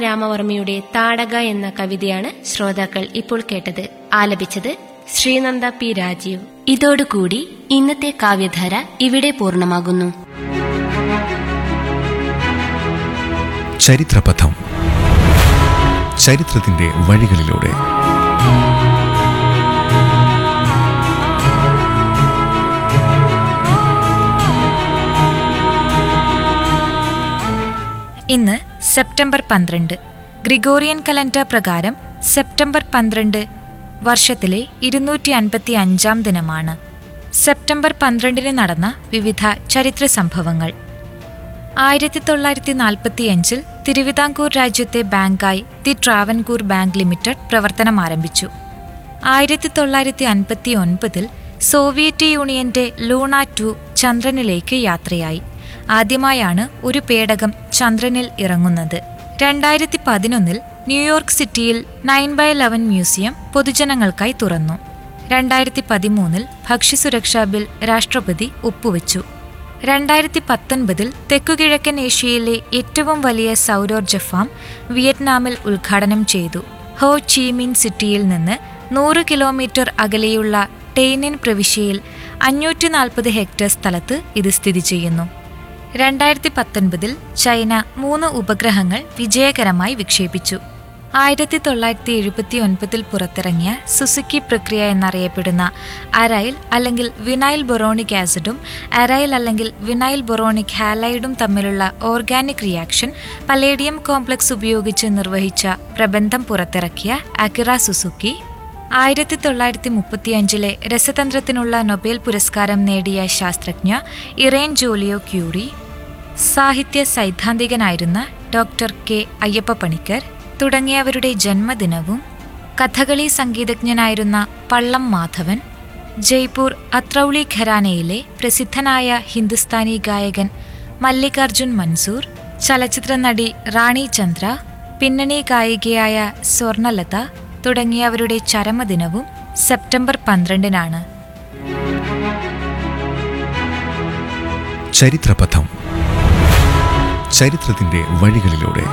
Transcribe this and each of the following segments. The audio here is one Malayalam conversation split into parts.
രാമവർമ്മയുടെ താടക എന്ന കവിതയാണ് ശ്രോതാക്കൾ ഇപ്പോൾ കേട്ടത് ആലപിച്ചത് ശ്രീനന്ദ പി രാജീവ് ഇതോടുകൂടി ഇന്നത്തെ കാവ്യധാര ഇവിടെ പൂർണ്ണമാകുന്നു ചരിത്രപഥം ചരിത്രത്തിന്റെ വഴികളിലൂടെ ഇന്ന് സെപ്റ്റംബർ പന്ത്രണ്ട് ഗ്രിഗോറിയൻ കലണ്ടർ പ്രകാരം സെപ്റ്റംബർ പന്ത്രണ്ട് വർഷത്തിലെ ഇരുന്നൂറ്റി അൻപത്തി അഞ്ചാം ദിനമാണ് സെപ്റ്റംബർ പന്ത്രണ്ടിന് നടന്ന വിവിധ ചരിത്ര സംഭവങ്ങൾ ആയിരത്തി തൊള്ളായിരത്തി നാൽപ്പത്തിയഞ്ചിൽ തിരുവിതാംകൂർ രാജ്യത്തെ ബാങ്കായി ദി ട്രാവൻകൂർ ബാങ്ക് ലിമിറ്റഡ് പ്രവർത്തനം ആരംഭിച്ചു ആയിരത്തി തൊള്ളായിരത്തി അൻപത്തി ഒൻപതിൽ സോവിയറ്റ് യൂണിയന്റെ ലൂണ ടു ചന്ദ്രനിലേക്ക് യാത്രയായി ആദ്യമായാണ് ഒരു പേടകം ചന്ദ്രനിൽ ഇറങ്ങുന്നത് രണ്ടായിരത്തി പതിനൊന്നിൽ ന്യൂയോർക്ക് സിറ്റിയിൽ നയൻ ബൈ ലെവൻ മ്യൂസിയം പൊതുജനങ്ങൾക്കായി തുറന്നു രണ്ടായിരത്തി പതിമൂന്നിൽ ഭക്ഷ്യസുരക്ഷാ ബിൽ രാഷ്ട്രപതി ഒപ്പുവെച്ചു രണ്ടായിരത്തി പത്തൊൻപതിൽ തെക്കുകിഴക്കൻ ഏഷ്യയിലെ ഏറ്റവും വലിയ സൗരോർജ ഫാം വിയറ്റ്നാമിൽ ഉദ്ഘാടനം ചെയ്തു ഹോ ചീമിൻ സിറ്റിയിൽ നിന്ന് നൂറ് കിലോമീറ്റർ അകലെയുള്ള ടെയ്നിൻ പ്രവിശ്യയിൽ അഞ്ഞൂറ്റി നാൽപ്പത് ഹെക്ടർ സ്ഥലത്ത് ഇത് സ്ഥിതി ചെയ്യുന്നു രണ്ടായിരത്തി പത്തൊൻപതിൽ ചൈന മൂന്ന് ഉപഗ്രഹങ്ങൾ വിജയകരമായി വിക്ഷേപിച്ചു ആയിരത്തി തൊള്ളായിരത്തി എഴുപത്തി ഒൻപതിൽ പുറത്തിറങ്ങിയ സുസുക്കി പ്രക്രിയ എന്നറിയപ്പെടുന്ന അരൈൽ അല്ലെങ്കിൽ വിനൈൽ ബൊറോണിക് ആസിഡും അരൈൽ അല്ലെങ്കിൽ വിനൈൽ ബൊറോണിക് ഹാലൈഡും തമ്മിലുള്ള ഓർഗാനിക് റിയാക്ഷൻ പലേഡിയം കോംപ്ലക്സ് ഉപയോഗിച്ച് നിർവഹിച്ച പ്രബന്ധം പുറത്തിറക്കിയ അക്കിറ സുസുക്കി ആയിരത്തി തൊള്ളായിരത്തി മുപ്പത്തിയഞ്ചിലെ രസതന്ത്രത്തിനുള്ള നൊബേൽ പുരസ്കാരം നേടിയ ശാസ്ത്രജ്ഞ ഇറേൻ ജോലിയോ ക്യൂറി സാഹിത്യ സൈദ്ധാന്തികനായിരുന്ന ഡോക്ടർ കെ അയ്യപ്പ പണിക്കർ തുടങ്ങിയവരുടെ ജന്മദിനവും കഥകളി സംഗീതജ്ഞനായിരുന്ന പള്ളം മാധവൻ ജയ്പൂർ അത്രൌളി ഘരാനയിലെ പ്രസിദ്ധനായ ഹിന്ദുസ്ഥാനി ഗായകൻ മല്ലികാർജുൻ മൻസൂർ ചലച്ചിത്ര നടി റാണി ചന്ദ്ര പിന്നണി ഗായികയായ സ്വർണലത തുടങ്ങിയവരുടെ ചരമദിനവും സെപ്റ്റംബർ പന്ത്രണ്ടിനാണ് ചരിത്രപഥം ചരിത്രത്തിന്റെ വഴികളിലൂടെ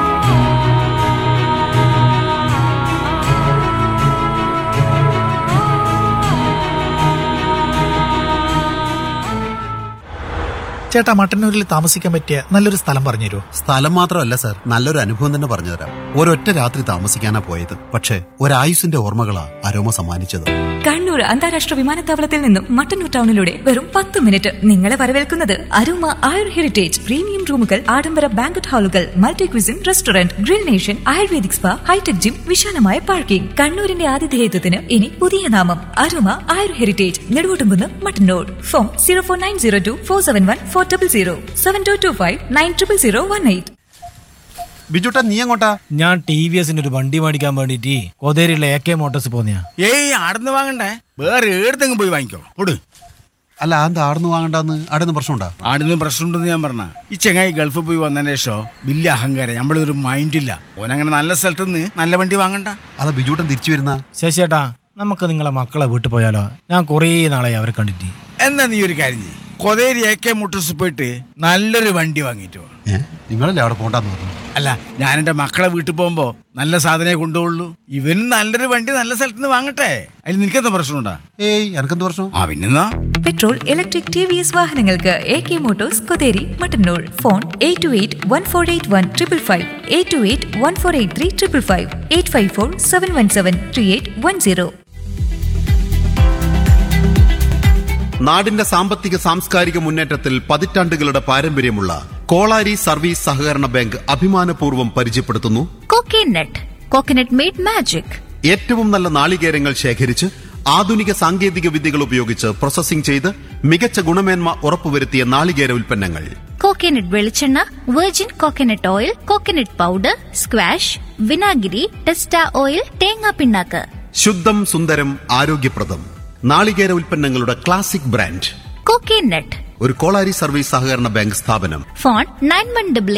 ചേട്ടാ മട്ടന്നൂരിൽ താമസിക്കാൻ പറ്റിയ നല്ലൊരു സ്ഥലം പറഞ്ഞുതരുമോ സ്ഥലം മാത്രമല്ല സാർ നല്ലൊരു അനുഭവം തന്നെ പറഞ്ഞുതരാം ഒരൊറ്റ രാത്രി താമസിക്കാനാ പോയത് പക്ഷേ ഒരായുസിന്റെ ഓർമ്മകളാ അരോമ സമ്മാനിച്ചത് കണ്ണൂർ അന്താരാഷ്ട്ര വിമാനത്താവളത്തിൽ നിന്നും മട്ടന്നൂർ ടൗണിലൂടെ വെറും പത്ത് മിനിറ്റ് നിങ്ങളെ വരവേൽക്കുന്നത് അരുമ ആയുർ ഹെറിറ്റേജ് പ്രീമിയം റൂമുകൾ ആഡംബര ബാങ്കറ്റ് ഹാളുകൾ multi cuisine restaurant grill nation ayurvedic spa hi-tech gym വിശാലമായ പാർക്കിംഗ് കണ്ണൂരിന്റെ ആതിഥേയത്വത്തിന് ഇനി പുതിയ നാമം Aruma Ayur heritage Neduvottumkunnu Mattannur phone zero four nine zero two four seven one four double zero seven two two five nine triple zero one eight ബിജുട്ടാ നീ എങ്ങോട്ടാ ഞാൻ ടി വി എസിന്റെ ഒരു വണ്ടി മേടിക്കാൻ വേണ്ടിട്ട് കൊതേരിയുള്ള എ കെ മോട്ടോഴ്സ് പോന്നെയാ ഏയ് ആടുന്ന് വാങ്ങണ്ടേ വേറെ ഏടത്തെങ്കിലും പോയി വാങ്ങിക്കോ പൊട് അല്ല എന്താ ആടുന്ന് വാങ്ങണ്ടെന്ന് ആടുന്ന് പ്രശ്നമുണ്ടാ ആടുന്ന് പ്രശ്നമുണ്ടെന്ന് ഞാൻ പറഞ്ഞ ഈ ചെങ്ങായി ഗൾഫിൽ പോയി വന്നതിന് ശേഷം വലിയ അഹങ്കാരം നമ്മളൊരു മൈൻഡില്ല ഓനങ്ങനെ നല്ല സ്ഥലത്ത് നിന്ന് നല്ല വണ്ടി വാങ്ങണ്ട അതാ ബിജുട്ടൻ തിരിച്ചു വരുന്ന ശശിയേട്ടാ നമുക്ക് നിങ്ങളെ മക്കളെ വീട്ടിൽ പോയാലോ ഞാൻ കുറേ നാളായി അവരെ കണ്ടിട്ട് എന്നാ നീ ഒരു കാര്യം ചെയ്യ് കൊതേരി എ കെ മോട്ടോഴ്സ് പോയിട്ട് നല്ലൊരു വണ്ടി വാങ്ങിയിട്ട് വാ. ഏ നിങ്ങളല്ലേ അവിടെ പോണ്ടെന്ന് പറഞ്ഞു അല്ല ഞാൻ എൻ്റെ മക്കളെ വീട്ടിൽ പോകുമ്പോ നല്ല സാധനമേ കൊണ്ടുപോകുള്ളൂ ഇവനും നല്ലൊരു വണ്ടി നല്ല സ്ഥലത്ത് നിന്ന് വാങ്ങട്ടെ അതിൽ നിനക്കെന്താ പ്രശ്നമുണ്ടാ ഏയ് എനക്കെന്ത് പ്രശ്നം ആ പിന്നെന്നാ petrol electric T V S വാഹനങ്ങൾക്ക് A K motors Kotheri Mattannur phone eight two eight one four eight one triple five eight two eight one four eight three triple five eight five four seven one seven three eight one zero നാടിന്റെ സാമ്പത്തിക സാംസ്കാരിക മുന്നേറ്റത്തിൽ പതിറ്റാണ്ടുകളുടെ പാരമ്പര്യമുള്ള കോളാരി സർവീസ് സഹകരണ ബാങ്ക് അഭിമാനപൂർവ്വം പരിചയപ്പെടുത്തുന്നു കോക്കനട്ട് കോക്കനട്ട് മെയ്ഡ് മാജിക് ഏറ്റവും നല്ല നാളികേരങ്ങൾ ശേഖരിച്ച് ആധുനിക സാങ്കേതിക വിദ്യകൾ ഉപയോഗിച്ച് പ്രോസസ്സിംഗ് ചെയ്ത് മികച്ച ഗുണമേന്മ ഉറപ്പുവരുത്തിയ നാളികേര ഉൽപ്പന്നങ്ങൾ കോക്കനട്ട് വെളിച്ചെണ്ണ virgin coconut oil coconut powder squash വിനാഗിരി ടെസ്റ്റ ഓയിൽ തേങ്ങാ പിണ്ണാക്ക് ശുദ്ധം സുന്ദരം ആരോഗ്യപ്രദം നാളികേര ഉൽപ്പന്നങ്ങളുടെ ക്ലാസിക് ബ്രാൻഡ് കോക്കനട്ട് ഒരു കോളാരി സർവീസ് സഹകരണ ബാങ്ക് സ്ഥാപനം ഫോൺ നയൻ വൺ ഡബിൾ